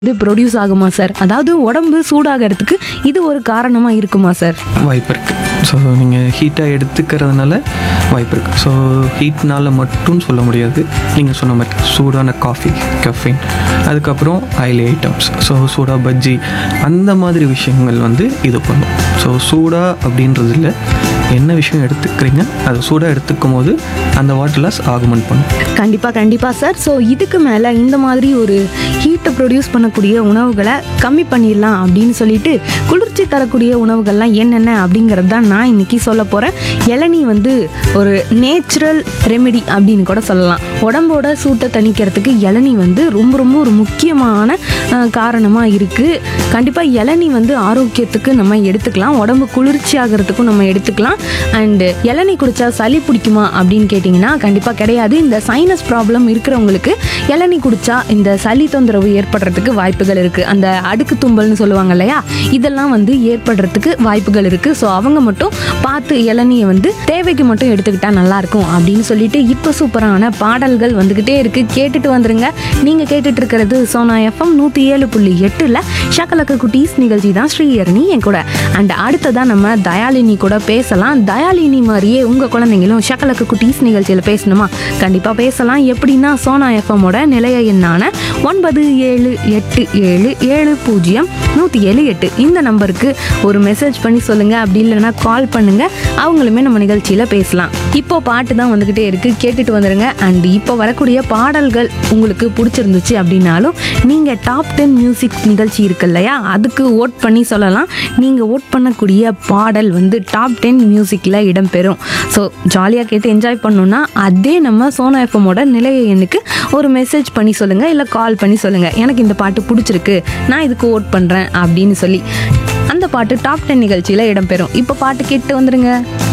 இது ப்ரொடியூஸ் ஆகுமா சார் அதாவது உடம்பு சூடாகிறதுக்கு இது ஒரு காரணமா இருக்குமா சார் வாய்ப்பு இருக்குது ஸோ நீங்கள் ஹீட்டாக எடுத்துக்கிறதுனால வாய்ப்பு இருக்குது ஸோ ஹீட்னால மட்டும் சொல்ல முடியாது நீங்கள் சொன்ன மாதிரி சூடான காஃபி கஃபைன் அதுக்கப்புறம் ஆயிலி ஐட்டம்ஸ் ஸோ சூடா பஜ்ஜி அந்த மாதிரி விஷயங்கள் வந்து இது பண்ணும் ஸோ சூடா அப்படின்றது இல்லை என்ன விஷயம் எடுத்துக்கிறீங்க அதை சூடாக எடுத்துக்கும் போது அந்த வாட்டர் லாஸ் ஆகுமெண்ட் பண்ணும் கண்டிப்பா கண்டிப்பா சார் ஸோ இதுக்கு மேல இந்த மாதிரி ஒரு ஹீட்டை ப்ரொடியூஸ் பண்ணக்கூடிய உணவுகளை கம்மி பண்ணிடலாம் அப்படின்னு சொல்லிட்டு குளிர்ச்சி தரக்கூடிய உணவுகள்லாம் என்னென்ன அப்படிங்கிறது தான் நான் இன்னைக்கு சொல்ல போறேன் இளநீ வந்து ஒரு நேச்சுரல் ரெமெடி அப்படின்னு கூட சொல்லலாம் உடம்போட சூட்டை தணிக்கிறதுக்கு இளநீ வந்து ரொம்ப ரொம்ப ஒரு முக்கியமான அஹ், காரணமா இருக்கு கண்டிப்பா இளநீ வந்து ஆரோக்கியத்துக்கு நம்ம எடுத்துக்கலாம் உடம்பு குளிர்ச்சி ஆகிறதுக்கும் நம்ம எடுத்துக்கலாம் அண்டு இளநீ குடிச்சா சளி பிடிக்குமா அப்படின்னு கேட்டிங்கன்னா கண்டிப்பாக கிடையாது இந்த சைனஸ் ப்ராப்ளம் இருக்கிறவங்களுக்கு இளநீ குடிச்சா இந்த சளி தொந்தரவு ஏற்படுறதுக்கு வாய்ப்புகள் இருக்குது அந்த அடுக்கு தும்பல்னு சொல்லுவாங்க இல்லையா இதெல்லாம் வந்து ஏற்படுறதுக்கு வாய்ப்புகள் இருக்குது ஸோ அவங்க மட்டும் பார்த்து இளநியை வந்து தேவைக்கு மட்டும் எடுத்துக்கிட்டா நல்லா இருக்கும் அப்படின்னு சொல்லிட்டு இப்போ சூப்பரான பாடல்கள் வந்துக்கிட்டே இருக்கு கேட்டுட்டு வந்துருங்க நீங்கள் கேட்டுட்டு இருக்கிறது சோனா எஃப்எம் நூற்றி ஏழு புள்ளி எட்டில் ஷக்கலக்க குட்டீஸ் நிகழ்ச்சி தான் ஸ்ரீஹரணி என் கூட அண்ட் அடுத்ததான் நம்ம தயாலினி கூட பேசலாம் தயாலினி மாதிரியே உங்கள் குழந்தைங்களும் ஷக்கலக்க குட்டீஸ் நிகழ்ச்சியில் பேசணுமா கண்டிப்பாக பேசலாம் எப்படின்னா சோனா எஃப்எம்மோட நிலைய எண்ணான ஒன்பது ஏழு எட்டு ஏழு ஏழு பூஜ்ஜியம் நூற்றி ஏழு எட்டு இந்த நம்பருக்கு ஒரு மெசேஜ் பண்ணி சொல்லுங்க அப்படி இல்லைன்னா கால் பண்ணுங்க அவங்களுமே நம்ம நிகழ்ச்சியில் பேசலாம் இப்போ பாட்டு தான் வந்துக்கிட்டே இருக்கு கேட்டுட்டு வந்துருங்க அண்ட் இப்போ வரக்கூடிய பாடல்கள் உங்களுக்கு பிடிச்சிருந்துச்சு அப்படின்னாலும் நீங்கள் டாப் டென் மியூசிக் நிகழ்ச்சி இருக்கு இல்லையா அதுக்கு ஓட் பண்ணி சொல்லலாம் நீங்கள் ஓட் பண்ணக்கூடிய பாடல் வந்து டாப் டென் மியூசிக்கில் இடம்பெறும் ஸோ ஜாலியாக கேட்டு என்ஜாய் பண்ணணும்னா அதே நம்ம சோனா எஃப்எம்மோட நிலைய எண்ணுக்கு ஒரு மெசேஜ் பண்ணி சொல்லுங்கள் இல்லை கால் பண்ணி சொல்லுங்கள் எனக்கு இந்த பாட்டு பிடிச்சிருக்கு நான் இதுக்கு ஓட் பண்ணுறேன் அப்படின்னு சொல்லி அந்த பாட்டு டாப் டென் நிகழ்ச்சியில் இடம்பெறும் இப்போ பாட்டு கேட்டு வந்துருங்க